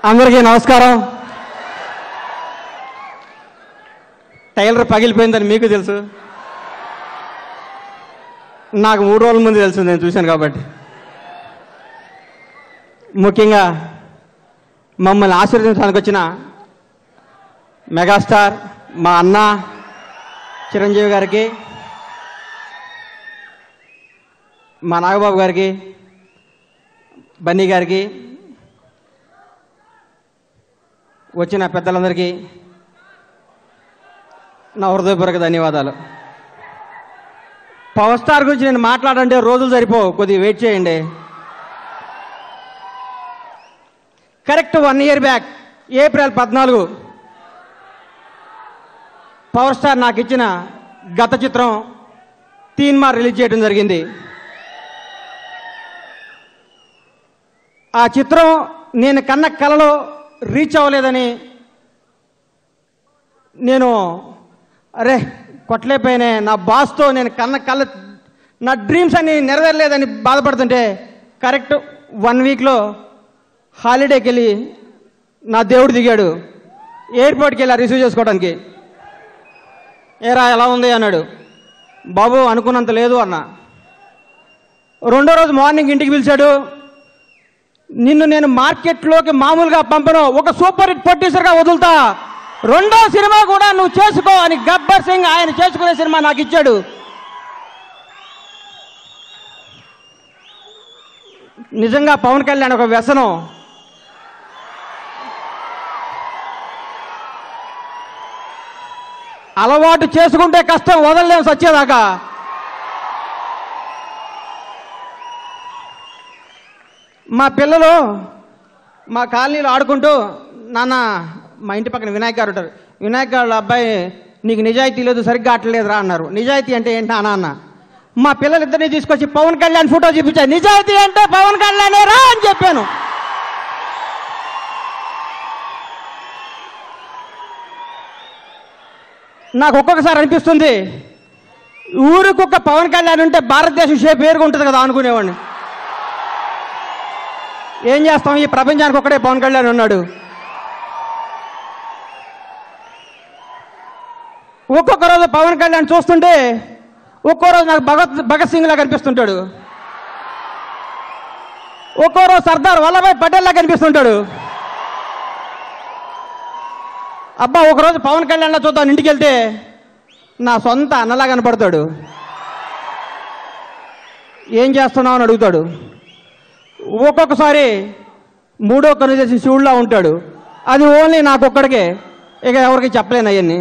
అందరికీ నమస్కారం టైలర్ పగిలిపోయిందని మీకు తెలుసు నాకు మూడు రోజుల ముందు తెలుసు నేను చూశాను కాబట్టి ముఖ్యంగా మమ్మల్ని ఆశీర్వదించడానికి వచ్చిన మెగాస్టార్ మా అన్న చిరంజీవి గారికి మా నాగబాబు గారికి బన్నీ గారికి వచ్చిన పెద్దలందరికీ నా హృదయపూర్వక ధన్యవాదాలు పవర్ స్టార్ గురించి నేను మాట్లాడంటే రోజులు సరిపోవు కొద్దిగా వెయిట్ చేయండి correct one year back April పద్నాలుగు పవర్ స్టార్ నాకు ఇచ్చిన గత చిత్రం తీన్మార్ రిలీజ్ చేయడం జరిగింది ఆ చిత్రం నేను కన్న కలలో రీచ్ అవ్వలేదని నేను అరే కొట్టలేకపోయినే నా బాస్తో నేను కన్న కళ్ళ నా డ్రీమ్స్ అన్ని నెరవేరలేదని బాధపడుతుంటే కరెక్ట్ వన్ వీక్లో హాలిడేకి వెళ్ళి నా దేవుడు దిగాడు ఎయిర్పోర్ట్కి వెళ్ళి రిసీవ్ చేసుకోవడానికి ఏరా ఎలా ఉంది అన్నాడు బాబు అనుకున్నంత లేదు అన్న రెండో రోజు మార్నింగ్ ఇంటికి పిలిచాడు నిన్ను నేను మార్కెట్లోకి మామూలుగా పంపను ఒక సూపర్ హిట్ ప్రొడ్యూసర్గా వదులుతా రెండో సినిమా కూడా నువ్వు చేసుకో అని గబ్బర్ సింగ్ ఆయన చేసుకునే సినిమా నాకు ఇచ్చాడు నిజంగా పవన్ కళ్యాణ్ ఒక వ్యసనం అలవాటు చేసుకుంటే కష్టం వదలలేము సచ్చేదాకా మా పిల్లలు మా కాలనీలో ఆడుకుంటూ నాన్న మా ఇంటి పక్కన వినాయక్ గారు ఉంటారు వినాయక్ గారు అబ్బాయి నీకు నిజాయితీ లేదు సరిగ్గా ఆటలేదురా అన్నారు నిజాయితీ అంటే ఏంటి అన్న అన్న మా పిల్లలిద్దరిని తీసుకొచ్చి పవన్ కళ్యాణ్ ఫోటో చూపించారు నిజాయితీ అంటే పవన్ కళ్యాణే రా అని చెప్పాను నాకు ఒక్కొక్కసారి అనిపిస్తుంది ఊరికొక్క పవన్ కళ్యాణ్ ఉంటే భారతదేశం షేప్ పేరుగా ఉంటుంది కదా అనుకునేవాడిని ఏం చేస్తాం ఈ ప్రపంచానికి ఒక్కడే పవన్ కళ్యాణ్ ఉన్నాడు ఒక్కొక్క రోజు పవన్ కళ్యాణ్ చూస్తుంటే ఒక్కో రోజు నాకు భగత్ భగత్ సింగ్ లా కనిపిస్తుంటాడు ఒక్కో రోజు సర్దార్ వల్లభాయ్ పటేల్ లా కనిపిస్తుంటాడు అబ్బా ఒకరోజు పవన్ కళ్యాణ్ లా చూద్దాం ఇంటికి వెళ్తే నా సొంత అన్నలా కనపడతాడు ఏం చేస్తున్నావు అని అడుగుతాడు ఒక్కొక్కసారి మూడో కను చేసి శివుడులా ఉంటాడు అది ఓన్లీ నాకు ఒక్కడికే ఇక ఎవరికి చెప్పలేను అవన్నీ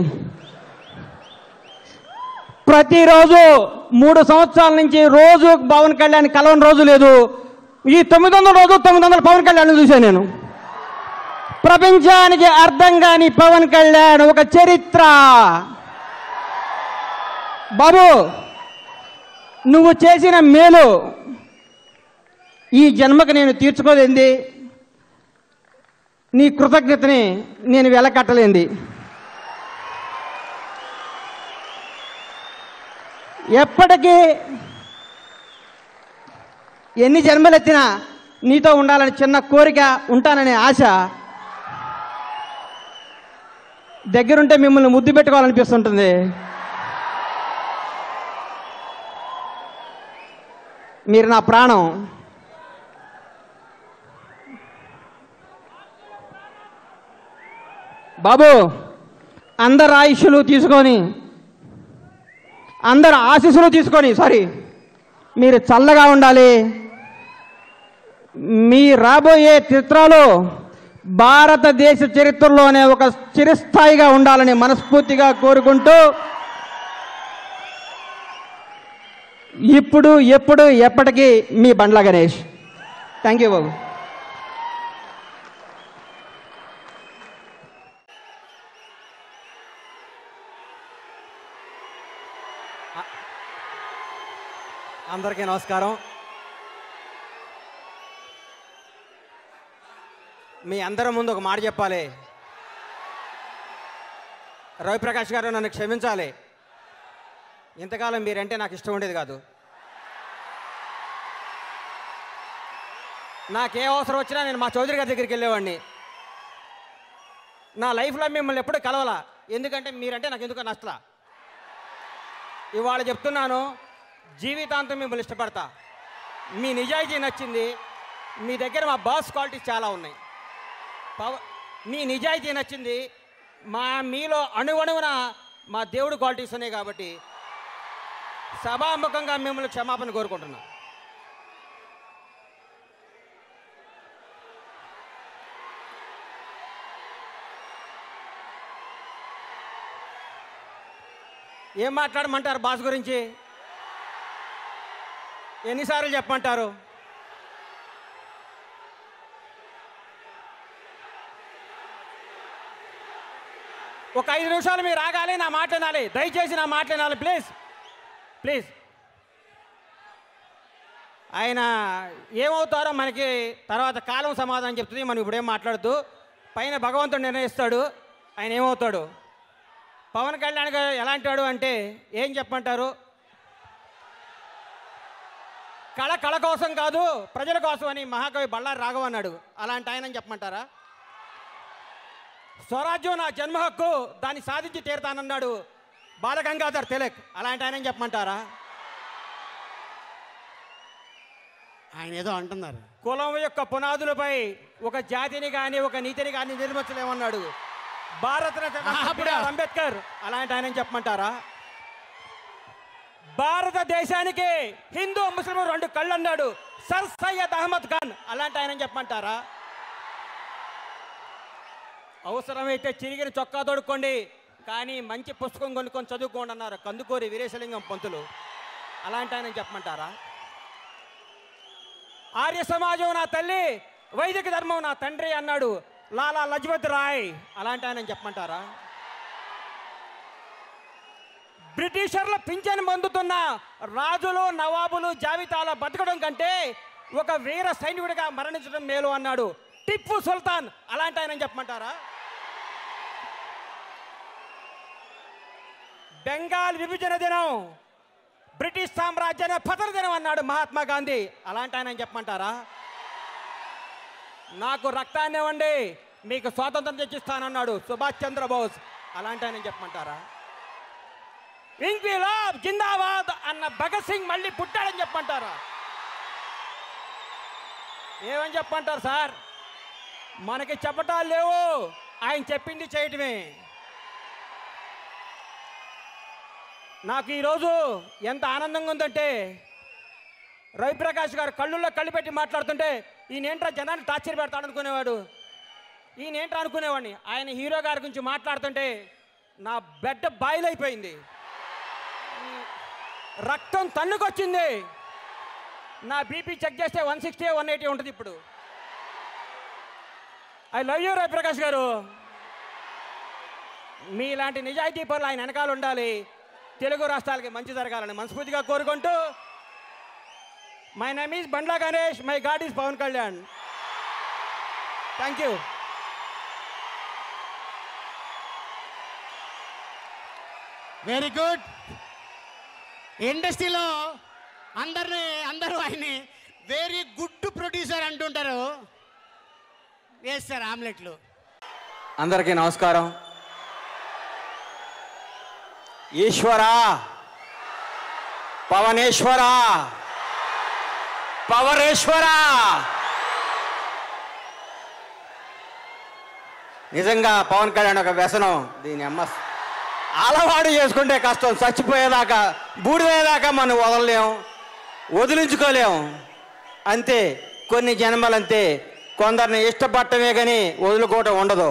ప్రతిరోజు మూడు సంవత్సరాల నుంచి రోజు పవన్ కళ్యాణ్ కలవని రోజు లేదు ఈ తొమ్మిది వందల రోజు తొమ్మిది వందల పవన్ కళ్యాణ్ చూశాను నేను ప్రపంచానికి అర్థం కాని పవన్ కళ్యాణ్ ఒక చరిత్ర బాబు నువ్వు చేసిన మేలు ఈ జన్మకు నేను తీర్చుకోలేంది నీ కృతజ్ఞతని నేను వెలకట్టలేంది ఎప్పటికీ ఎన్ని జన్మలెత్తినా నీతో ఉండాలని చిన్న కోరిక ఉంటాననే ఆశ దగ్గరుంటే మిమ్మల్ని ముద్దు పెట్టుకోవాలనిపిస్తుంటుంది మీరు నా ప్రాణం బాబు అందరు ఆయుష్లు తీసుకొని అందరు ఆశీస్సులు తీసుకొని సారీ మీరు చల్లగా ఉండాలి మీ రాబోయే చిత్రాలు భారతదేశ చరిత్రలోనే ఒక చిరస్థాయిగా ఉండాలని మనస్ఫూర్తిగా కోరుకుంటూ ఇప్పుడు ఎప్పుడు ఎప్పటికీ మీ బండ్ల గణేష్ థ్యాంక్ యూ బాబు అందరికీ నమస్కారం మీ అందరి ముందు ఒక మాట చెప్పాలి రవిప్రకాష్ గారు నన్ను క్షమించాలి ఇంతకాలం మీరంటే నాకు ఇష్టం ఉండేది కాదు నాకే అవసరం వచ్చినా నేను మా చౌదరి గారి దగ్గరికి వెళ్ళేవాడిని నా లైఫ్లో మిమ్మల్ని ఎప్పుడు కలవాలా ఎందుకంటే మీరంటే నాకు ఎందుకో నచ్చలా ఇవాళ చెప్తున్నాను జీవితాంతం మిమ్మల్ని ఇష్టపడతా మీ నిజాయితీ నచ్చింది మీ దగ్గర మా బాస్ క్వాలిటీస్ చాలా ఉన్నాయి పవ మీ నిజాయితీ నచ్చింది మా మీలో అణువణువున మా దేవుడు క్వాలిటీస్ ఉన్నాయి కాబట్టి సభాముఖంగా మిమ్మల్ని క్షమాపణ కోరుకుంటున్నా ఏం మాట్లాడమంటారు బాస్ గురించి ఎన్నిసార్లు చెప్పమంటారు ఒక ఐదు నిమిషాలు మీరు ఆగాలి నా మాట వినాలి దయచేసి నా మాట వినాలి ప్లీజ్ ప్లీజ్ ఆయన ఏమవుతారో మనకి తర్వాత కాలం సమాధానం చెప్తుంది మనం ఇప్పుడేం మాట్లాడుతూ పైన భగవంతుడు నిర్ణయిస్తాడు ఆయన ఏమవుతాడు పవన్ కళ్యాణ్ గారు ఎలాంటాడు అంటే ఏం చెప్పమంటారు కళ కళ కోసం కాదు ప్రజల కోసం అని మహాకవి బళ్ళారి రాఘవ అన్నాడు అలాంటి ఆయన చెప్పమంటారా స్వరాజ్యం నా జన్మ హక్కు దాన్ని సాధించి తీరుతానన్నాడు బాలగంగాధర్ తిలక్ అలాంటి ఆయన చెప్పమంటారా ఆయన ఏదో అంటున్నారు కులం యొక్క పునాదులపై ఒక జాతిని కానీ ఒక నీతిని కానీ నిర్మించలేమన్నాడు భారతరత్న అప్పుడు- బిఆర్ అంబేద్కర్ అలాంటి ఆయన చెప్పమంటారా భారతదేశానికి హిందూ ముస్లిం రెండు కళ్ళు అన్నాడు సర్ సయ్యద్ అహ్మద్ ఖాన్ అలాంటి ఆయన చెప్పమంటారా అవసరమైతే చిరిగిన చొక్కా తొడుక్కోండి కానీ మంచి పుస్తకం కొనుక్కొని చదువుకోండి అన్నారు కందుకూరి వీరేశలింగం పంతులు అలాంటి ఆయన చెప్పమంటారా ఆర్య సమాజం నా తల్లి వైదిక ధర్మం నా తండ్రి అన్నాడు లాలా లజపత్ రాయ్ అలాంటి ఆయన చెప్పమంటారా బ్రిటిషర్ల పింఛన్ పొందుతున్న రాజులు నవాబులు జాబితాలో బతకడం కంటే ఒక వీర సైనికుడిగా మరణించడం మేలు అన్నాడు టిప్పు సుల్తాన్ అలాంటి ఆయన చెప్పమంటారా బెంగాల్ విభజన దినం బ్రిటిష్ సామ్రాజ్యాన్ని పతన దినం అన్నాడు మహాత్మా గాంధీ అలాంటి ఆయన చెప్పమంటారా నాకు రక్తాన్ని ఇవ్వండి మీకు స్వాతంత్రం తెచ్చిస్తానన్నాడు సుభాష్ చంద్రబోస్ అలాంటి ఆయన చెప్పమంటారా ఇంక్విలాబ్ జిందాబాద్ అన్న భగత్ సింగ్ మళ్ళీ పుట్టాడని చెప్పమంటారా ఏమని చెప్పంటారు సార్ మనకి చెప్పటాలు లేవు ఆయన చెప్పింది చేయటమే నాకు ఈరోజు ఎంత ఆనందంగా ఉందంటే రవిప్రకాష్ గారు కళ్ళుల్లో కళ్ళు పెట్టి మాట్లాడుతుంటే ఈయనేంట్రా జనాన్ని టార్చర్ పెడతాడు అనుకునేవాడు ఈయనేంట్రా అనుకునేవాడిని ఆయన హీరో గారి గురించి మాట్లాడుతుంటే నా బెడ్ బాయిల్ అయిపోయింది రక్తం తన్నుకొచ్చింది నా బీపీ చెక్ చేస్తే వన్ సిక్స్టీ వన్ ఎయిటీ ఉంటుంది ఇప్పుడు ఐ లవ్ యూ రవిప్రకాష్ గారు మీలాంటి నిజాయితీ పనులు ఆయన వెనకాల ఉండాలి తెలుగు రాష్ట్రాలకి మంచి జరగాలని మనస్ఫూర్తిగా కోరుకుంటూ my name is Bandla Ganesh my god is Pawan Kalyan thank you very good ఇండస్ట్రీలో అందరిని అందరూ ఆయన్ని వెరీ గుడ్ ప్రొడ్యూసర్ అంటుంటారు వేస్తారు ఆమ్లెట్లు అందరికీ నమస్కారం ఈశ్వరా పవనేశ్వరా పవరేశ్వరా నిజంగా పవన్ కళ్యాణ్ ఒక వ్యసనం దీని అమ్మ అలవాటు చేసుకుంటే కష్టం చచ్చిపోయేదాకా బూడిదేదాకా మనం వదలలేం వదిలించుకోలేం అంతే కొన్ని జన్మలంతే కొందరిని ఇష్టపడటమే కానీ వదులుకోవటం ఉండదు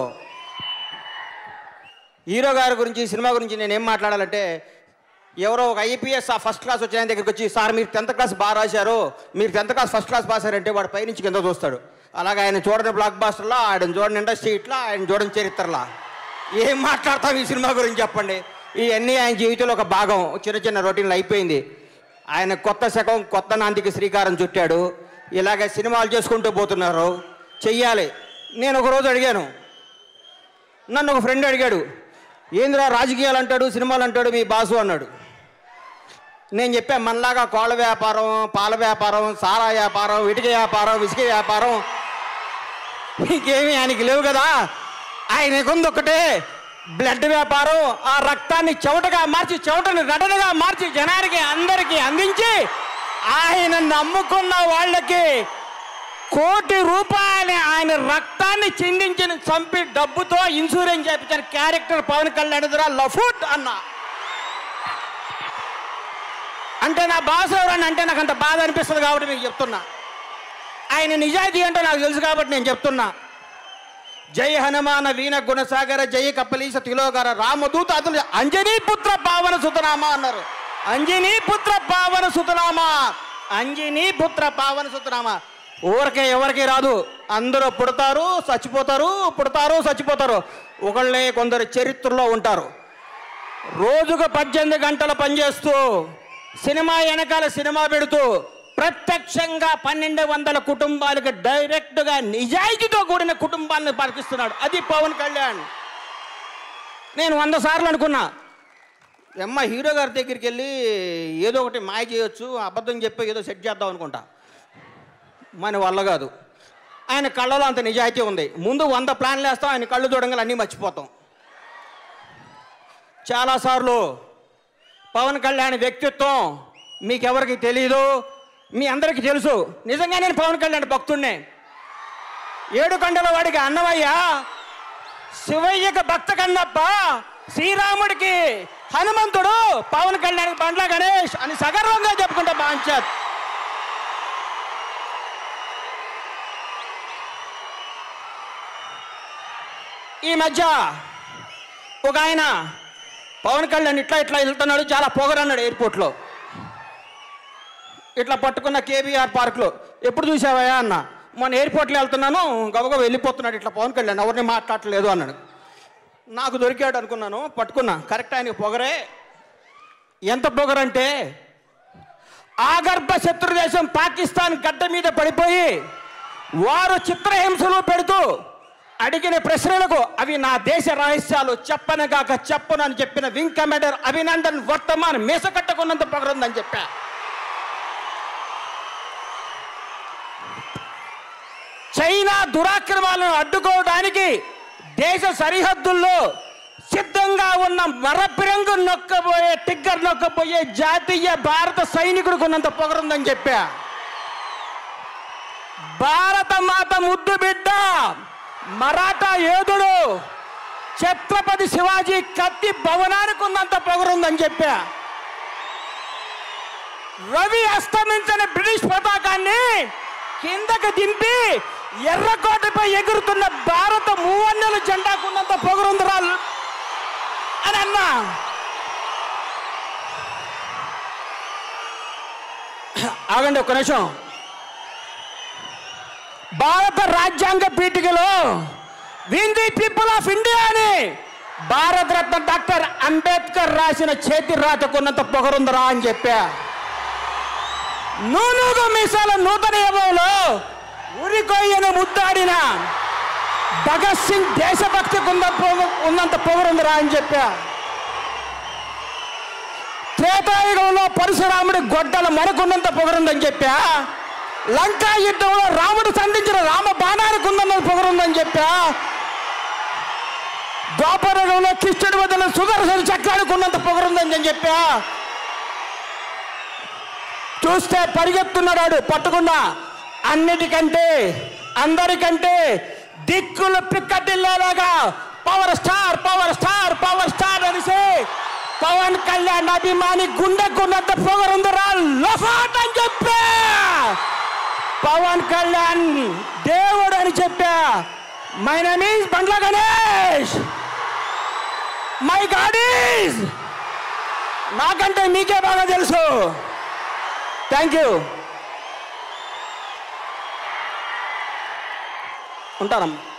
హీరో గారి గురించి సినిమా గురించి నేను ఏం మాట్లాడాలంటే ఎవరో ఒక ఐపీఎస్ ఆ ఫస్ట్ క్లాస్ వచ్చిన ఆయన దగ్గరికి వచ్చి సార్ మీరు టెన్త్ క్లాస్ బాగా రాశారు మీరు tenth class first class pass అయ్యారంటే వాడు పైనుంచి కింద చూస్తాడు అలాగే ఆయన చూడని బ్లాక్ బాస్టర్లా ఆయన చూడని ఇండస్ట్రీ ఇట్లా ఆయన చూడని చరిత్రలా ఏం మాట్లాడతాం ఈ సినిమా గురించి చెప్పండి ఇవన్నీ ఆయన జీవితంలో ఒక భాగం చిన్న చిన్న రొటీన్లు అయిపోయింది ఆయన కొత్త శకం కొత్త నాందికి శ్రీకారం చుట్టాడు ఇలాగే సినిమాలు చేసుకుంటూ పోతున్నారు చెయ్యాలి నేను ఒక రోజు అడిగాను నన్ను ఒక ఫ్రెండ్ అడిగాడు ఏందిరా రాజకీయాలు అంటాడు సినిమాలు అంటాడు మీ బాసు అన్నాడు నేను చెప్పా మనలాగా కోళ్ళ వ్యాపారం పాల వ్యాపారం సారా వ్యాపారం ఇటుక వ్యాపారం ఇసుక వ్యాపారం ఇంకేమీ ఆయనకి లేవు కదా ఆయనకుంది ఒకటే బ్లడ్ వ్యాపారం ఆ రక్తాన్ని చెమటగా మార్చి చెమటని నడనగా మార్చి జనానికి అందరికీ అందించి ఆయన నమ్ముకున్న వాళ్ళకి కోటి రూపాయలు ఆయన రక్తాన్ని చిందించిన చంపి డబ్బుతో ఇన్సూరెన్స్ చేయించిన క్యారెక్టర్ పవన్ కళ్యాణ్ ఎదురా లఫుట్ అన్న అంటే నా బాస ఎవరని అంటే నాకు అంత బాధ అనిపిస్తుంది కాబట్టి మీకు చెప్తున్నా ఆయన నిజాయితీ అంటే నాకు తెలుసు కాబట్టి నేను చెప్తున్నా జై హనుమాన వీణ గుణసాగర జయ కపలీస తిలోగర రామదూత అతులు అంజనీ పుత్ర పావన సుతనామా అన్నారు అంజనీ పుత్ర పావన సుతనామా అంజనీ పుత్ర పావన సుతనామా ఊరికే ఎవరికి రాదు అందరూ పుడతారు చచ్చిపోతారు పుడతారు చచ్చిపోతారు ఒకళ్ళే కొందరు చరిత్రలో ఉంటారు రోజుకు పద్దెనిమిది గంటలు పనిచేస్తూ సినిమా వెనకాల సినిమా పెడుతూ ప్రత్యక్షంగా పన్నెండు వందల కుటుంబాలకు డైరెక్ట్గా నిజాయితీతో కూడిన కుటుంబాలను పరికిస్తున్నాడు అది పవన్ కళ్యాణ్ నేను వంద సార్లు అనుకున్నా ఎమ్మ హీరో గారి దగ్గరికి వెళ్ళి ఏదో ఒకటి మాయ చేయొచ్చు అబద్ధం చెప్పి ఏదో సెట్ చేద్దాం అనుకుంటా మన వల్ల కాదు ఆయన కళ్ళలో అంత నిజాయితీ ఉంది ముందు వంద ప్లాన్లు వేస్తాం ఆయన కళ్ళు చూడంగా అన్నీ మర్చిపోతాం చాలాసార్లు పవన్ కళ్యాణ్ వ్యక్తిత్వం మీకెవరికి తెలీదు మీ అందరికీ తెలుసు నిజంగా నేను పవన్ కళ్యాణ్ భక్తుడినే ఏడు కొండల వాడికి అన్నమయ్య శివయ్యకి భక్త కన్నప్ప శ్రీరాముడికి హనుమంతుడు పవన్ కళ్యాణ్ బండ్ల గణేష్ అని సగర్వంగా చెప్పుకుంటా బాంచత్ ఈ మధ్య ఒక ఆయన పవన్ కళ్యాణ్ ఇట్లా ఇట్లా వెళ్తున్నాడు చాలా పొగరన్నాడు ఎయిర్పోర్ట్లో ఇట్లా పట్టుకున్న కేబీఆర్ పార్క్లో ఎప్పుడు చూసావయ్యా అన్న మొన్న ఎయిర్పోర్ట్లో వెళ్తున్నాను గబగబ వెళ్ళిపోతున్నాడు ఇట్లా పవన్ కళ్యాణ్ ఎవరిని మాట్లాడట్లేదు అన్నాడు నాకు దొరికాడు అనుకున్నాను పట్టుకున్నా కరెక్ట్ ఆయనకి పొగరే ఎంత పొగరంటే ఆగర్భ శత్రు దేశం పాకిస్తాన్ గడ్డ మీద పడిపోయి వారు చిత్రహింసలు పెడుతూ అడిగిన ప్రశ్నలకు అవి నా దేశ రహస్యాలు చెప్పనగాక చెప్పను అని చెప్పిన వింగ్ కమాండర్ అభినందన్ వర్తమాన్ మీస కట్టుకున్నంత పొగరుందని చెప్పా చైనా దురాక్రమాలను అడ్డుకోవడానికి దేశ సరిహద్దుల్లో సిద్ధంగా ఉన్న మరపిరంగు నొక్కబోయే టిగ్గర్ నొక్కబోయే జాతీయ భారత సైనికుడికి ఉన్నంత పొగరుందని చెప్పా భారత మాత ముద్దు బిడ్డ మరాఠా యోధుడు ఛత్రపతి శివాజీ కత్తి భవనానికి ఉన్నంత పొగరుందని చెప్పా రవి అస్తమించిన బ్రిటిష్ పతాకాన్ని కిందకి దింపి ఎర్రకోటపై ఎగురుతున్న భారత మూవన్నెల జెండాకున్నంత పొగరుందిరా అని అన్నా ఆగండి ఒక్క నిమిషం భారత రాజ్యాంగ పీఠికలో we the people of India అని భారత రత్న డాక్టర్ అంబేద్కర్ రాసిన చేతి రాతకున్నంత పొగరుందరా అని చెప్పా నూనూగు మీసాల నూతన యుగంలో ఉరికొయ్యను ముద్దాడిన భగత్ సింగ్ దేశభక్తికి ఉన్న పొగ- ఉన్నంత పొగరుందిరా అని చెప్పా త్రేతాయుగంలో పరశురాముడి గొడ్డల మరకున్నంత పొగరుందని చెప్పా లంకా యుద్ధంలో రాముడు సంధించిన రామ బాణానికి ఉందన్న పొగరుందని చెప్పా ద్వాపరయుగంలో కృష్ణుడి వద్దల సుదర్శన చక్రానికి ఉన్నంత పొగరుందని నేను చెప్పా చూస్తే పరిగెత్తున్నాడు పట్టుకున్నా అన్నిటికంటే అందరికంటే దిక్కులు పిక్కటిల్లేలాగా power star power star power star అనేసి పవన్ కళ్యాణ్ అభిమాని గుండెకున్నంత పొగరుందిరా లఫాట్ అని చెప్పా పవన్ కళ్యాణ్ దేవుడు అని చెప్పా my name is Bandla Ganesh my god is నాకంటే మీకే బాగా తెలుసు థ్యాంక్ యూ ఉంటానమ్మా